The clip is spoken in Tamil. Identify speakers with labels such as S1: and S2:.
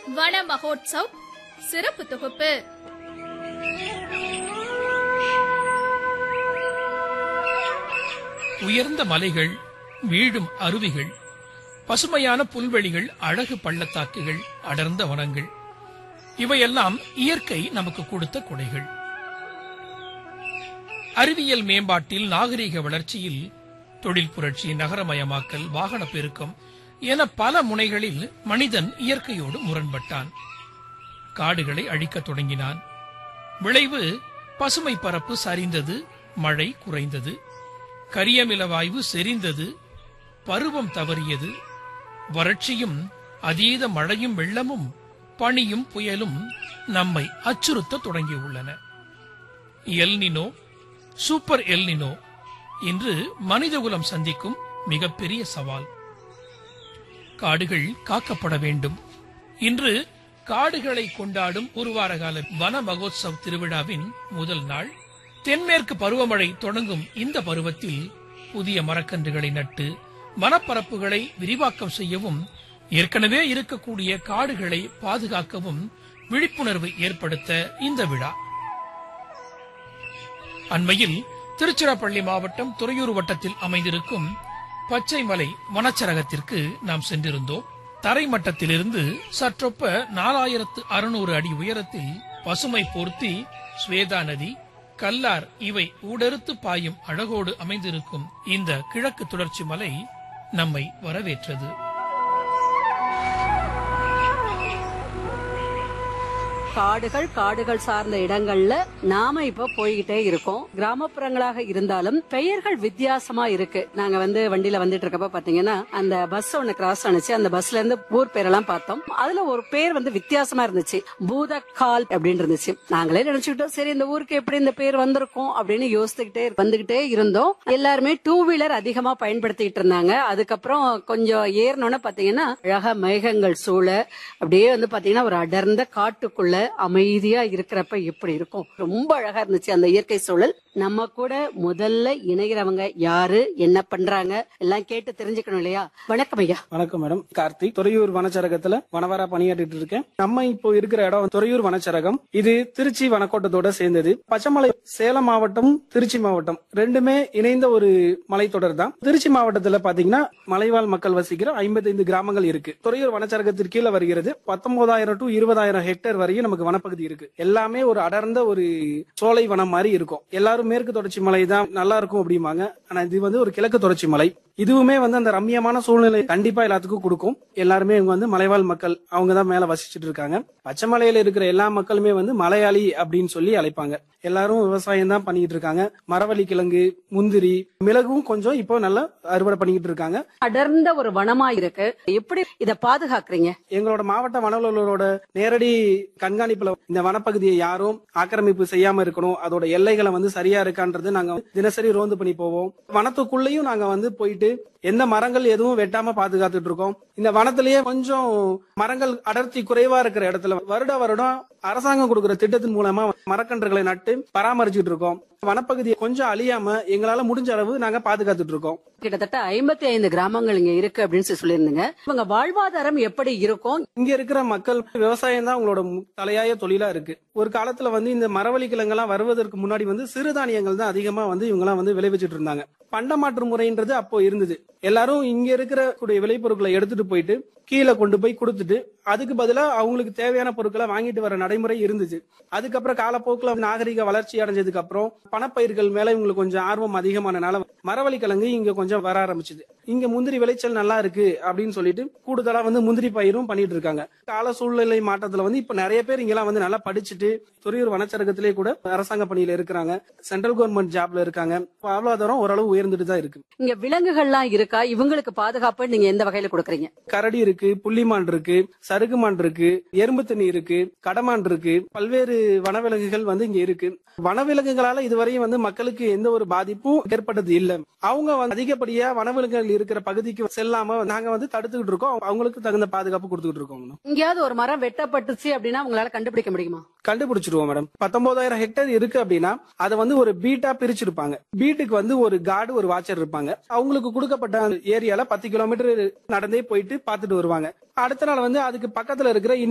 S1: வன மகோத்சவ் சிறப்பு தொகுப்பு
S2: உயர்ந்த மலைகள் வீழும் அருவிகள் பசுமையான புல்வெளிகள் அழகு பள்ளத்தாக்குகள் அடர்ந்த வனங்கள் இவையெல்லாம் இயற்கை நமக்கு கொடுத்த கொடைகள் அறிவியல் மேம்பாட்டில் நாகரிக வளர்ச்சியில் தொழில் புரட்சி நகரமயமாக்கல் வாகன பெருக்கம் என பல முனைகளில் மனிதன் இயற்கையோடு முரண்பட்டான் காடுகளை அழிக்கத் தொடங்கினான் விளைவு பசுமை பரப்பு சரிந்தது மழை குறைந்தது கரியமில வாயு செறிந்தது பருவம் தவறியது வறட்சியும் அதீத மழையும் வெள்ளமும் பனியும் புயலும் நம்மை அச்சுறுத்த தொடங்கியுள்ளன எல்னினோ சூப்பர் எல்னினோ இன்று மனிதகுலம் சந்திக்கும் மிகப்பெரிய சவால் காடுகள் காக்கப்பட வேண்டும் இன்று காடுகளை கொண்டாடும் ஒரு வார கால வன மகோத்சவ் திருவிழாவின் முதல் நாள் தென்மேற்கு பருவமழை தொடங்கும் இந்த பருவத்தில் புதிய மரக்கன்றுகளை நட்டு வனப்பரப்புகளை விரிவாக்கம் செய்யவும் ஏற்கனவே இருக்கக்கூடிய காடுகளை பாதுகாக்கவும் விழிப்புணர்வு ஏற்படுத்த இந்த விழா அண்மையில் திருச்சிராப்பள்ளி மாவட்டம் துறையூர் வட்டத்தில் அமைந்திருக்கும் பச்சைமலை வனச்சரகத்திற்கு நாம் சென்றிருந்தோம் தரைமட்டத்திலிருந்து சற்றொப்ப நாலாயிரத்து அறுநூறு அடி உயரத்தில் பசுமை போர்த்தி ஸ்வேதா நதி கல்லார் இவை ஊடறுத்து பாயும் அழகோடு அமைந்திருக்கும் இந்த கிழக்கு தொடர்ச்சி மலை நம்மை வரவேற்றது
S3: காடுகள் காடுகள் சார்ந்த இடங்கள்ல நாம இப்ப போய்கிட்டே இருக்கோம் கிராமப்புறங்களாக இருந்தாலும் பெயர்கள் வித்தியாசமா இருக்கு நாங்க வந்து வண்டியில வந்துட்டு இருக்கப்ப பாத்தீங்கன்னா அந்த பஸ் ஒண்ணு கிராஸ் ஆனிச்சு அந்த பஸ்ல இருந்து ஊர் பேரெல்லாம் பார்த்தோம் அதுல ஒரு பேர் வந்து வித்தியாசமா இருந்துச்சு பூதக்கால் அப்படின்னு இருந்துச்சு நாங்களே நினைச்சுக்கிட்டோம் சரி இந்த ஊருக்கு எப்படி இந்த பேர் வந்திருக்கும் அப்படின்னு யோசிச்சுக்கிட்டே வந்துகிட்டே இருந்தோம் எல்லாருமே டூ வீலர் அதிகமா பயன்படுத்திட்டு இருந்தாங்க அதுக்கப்புறம் கொஞ்சம் ஏறினோன்னு பாத்தீங்கன்னா அழகா மேகங்கள் சூழ அப்படியே வந்து பாத்தீங்கன்னா ஒரு அடர்ந்த காட்டுக்குள்ள அமைதியா இருக்கிறப்ப எப்படி இருக்கும் ரொம்ப அழகா இருந்துச்சு அந்த இயற்கை சூழல் நம்ம கூட முதல்ல இணைகிறவங்க யாரு என்ன பண்றாங்க எல்லாம் கேட்டு தெரிஞ்சுக்கணும் இல்லையா வணக்கம் ஐயா
S4: வணக்கம் மேடம் கார்த்திக் துறையூர் வனச்சரகத்துல வனவாரா பணியாற்றிட்டு இருக்கேன் நம்ம இப்போ இருக்கிற இடம் துறையூர் வனச்சரகம் இது திருச்சி வனக்கோட்டத்தோட சேர்ந்தது பச்சைமலை சேலம் மாவட்டம் திருச்சி மாவட்டம் ரெண்டுமே இணைந்த ஒரு மலைத்தொடர் தான் திருச்சி மாவட்டத்துல பாத்தீங்கன்னா மலைவாழ் மக்கள் வசிக்கிற ஐம்பத்தைந்து கிராமங்கள் இருக்கு துறையூர் வனச்சரகத்திற்கு கீழே வருகிறது பத்தொன்பதாயிரம் டு இருபதாயிரம் ஹெக்டேர் வரையும் நமக்கு வனப்பகுதி இருக்கு எல்லாமே ஒரு அடர்ந்த ஒரு சோலை வனம் மாதிரி இருக்கும் எல்லாரும் மேற்கு தொடர்ச்சி மலை தான் நல்லா இருக்கும் அப்படிம்பாங்க ஆனா இது வந்து ஒரு கிழக்கு தொடர்ச்சி மலை இதுவுமே வந்து அந்த ரம்மியமான சூழ்நிலை கண்டிப்பா எல்லாத்துக்கும் கொடுக்கும் எல்லாருமே இவங்க வந்து மலைவாழ் மக்கள் அவங்க தான் மேல வசிச்சுட்டு இருக்காங்க பச்சைமலையில இருக்கிற எல்லா மக்களுமே வந்து மலையாளி அப்படின்னு சொல்லி அழைப்பாங்க எல்லாரும் விவசாயம் தான் பண்ணிட்டு இருக்காங்க மரவள்ளி கிழங்கு முந்திரி மிளகும் கொஞ்சம் இப்போ நல்லா அறுவடை பண்ணிக்கிட்டு இருக்காங்க
S3: அடர்ந்த ஒரு வனமா இருக்கு எப்படி இத பாதுகாக்கிறீங்க
S4: எங்களோட மாவட்ட வனவலரோட நேரடி கண்காணிப்புல இந்த வனப்பகுதியை யாரும் ஆக்கிரமிப்பு செய்யாம இருக்கணும் அதோட எல்லைகளை வந்து சரியா இருக்கான்றது நாங்க தினசரி ரோந்து பண்ணி போவோம் வனத்துக்குள்ளேயும் நாங்க வந்து போயிட்டு எந்த மரங்கள் எதுவும் வெட்டாம பாதுகாத்துட்டு இருக்கோம் இந்த வனத்திலேயே கொஞ்சம் மரங்கள் அடர்த்தி குறைவா இருக்கிற இடத்துல வருட வருடம் அரசாங்கம் கொடுக்கிற திட்டத்தின் மூலமா மரக்கன்றுகளை நட்டு பராமரிச்சுட்டு இருக்கோம் வனப்பகுதியை கொஞ்சம் அழியாம எங்களால முடிஞ்ச அளவு நாங்க பாதுகாத்துட்டு இருக்கோம்
S3: கிட்டத்தட்ட ஐம்பத்தி ஐந்து கிராமங்கள் இங்க இருக்கு அப்படின்னு சொல்லி சொல்லியிருந்தீங்க இவங்க வாழ்வாதாரம் எப்படி இருக்கும்
S4: இங்க இருக்கிற மக்கள் விவசாயம் தான் உங்களோட மு- தலையாய தொழிலா இருக்கு ஒரு காலத்துல வந்து இந்த மரவள்ளி கிழங்கெல்லாம் வருவதற்கு முன்னாடி வந்து சிறுதானியங்கள் தான் அதிகமா வந்து இவங்கெல்லாம் வந்து விளைவிச்சிட்டு இருந்தாங்க பண்டமாற்று முறைன்றது அப்போ இருந்தது எல்லாரும் இங்க இருக்கிற கூடிய விளைபொருட்களை எடுத்துட்டு போயிட்டு கீழே கொண்டு போய் கொடுத்துட்டு அதுக்கு பதிலா அவங்களுக்கு தேவையான பொருட்களை வாங்கிட்டு வர நடைமுறை இருந்துச்சு அதுக்கப்புறம் காலப்போக்கில் நாகரிக வளர்ச்சி அடைஞ்சதுக்கு அப்புறம் பணப்பயிர்கள் மேல இவங்களுக்கு கொஞ்சம் ஆர்வம் அதிகமானனால மரவள்ளி கிழங்கு இங்க கொஞ்சம் வர ஆரம்பிச்சுது இங்க முந்திரி விளைச்சல் நல்லா இருக்கு அப்படின்னு சொல்லிட்டு கூடுதலா வந்து முந்திரி பயிரும் பண்ணிட்டு இருக்காங்க கால சூழ்நிலை மாற்றத்துல வந்து இப்ப நிறைய பேர் இங்கெல்லாம் வந்து நல்லா படிச்சுட்டு துறையூர் வனச்சரகத்திலே கூட அரசாங்க பணியில இருக்கிறாங்க சென்ட்ரல் கவர்மெண்ட் ஜாப்ல இருக்காங்க வாழ்வாதாரம் ஓரளவு உயர்ந்துட்டு தான் இருக்கு
S3: இங்க விலங்குகள்லாம் இருக்கா இவங்களுக்கு பாதுகாப்பு நீங்க எந்த வகையில கொடுக்கறீங்க
S4: கரடி இருக்கு புள்ளிமான் இருக்கு சருகுமான் இருக்கு எறும்பு தண்ணி இருக்கு கடமான் இருக்கு பல்வேறு வனவிலங்குகள் வந்து இங்க இருக்கு வனவிலங்குகளால இதுவரையும் வந்து மக்களுக்கு எந்த ஒரு பாதிப்பும் ஏற்பட்டது இல்ல அவங்க வந்து அதிகப்படியா வனவிலங்குகள் இருக்கிற பகுதிக்கு செல்லாம நாங்க வந்து தடுத்துக்கிட்டு இருக்கோம் அவங்களுக்கு தகுந்த பாதுகாப்பு கொடுத்துக்கிட்டு இருக்கோம் மேடம்.
S3: எங்கேயாவது ஒரு மரம் வெட்டப்பட்டுச்சு அப்படின்னா உங்களால கண்டுபிடிக்க முடியுமா
S4: கண்டுபிடிச்சிருவோம் மேடம் பத்தொன்பதாயிரம் ஹெக்டேர் இருக்கு அப்படின்னா அதை வந்து ஒரு பீட்டா பிரிச்சிருப்பாங்க பீட்டுக்கு வந்து ஒரு கார்டு ஒரு வாட்சர் இருப்பாங்க அவங்களுக்கு கொடுக்கப்பட்ட அந்த ஏரியால பத்து கிலோமீட்டர் நடந்தே போயிட்டு பார்த்துட்டு வருவாங்க அடுத்த நாள் வந்து அதுக்கு பக்கத்துல இருக்கிற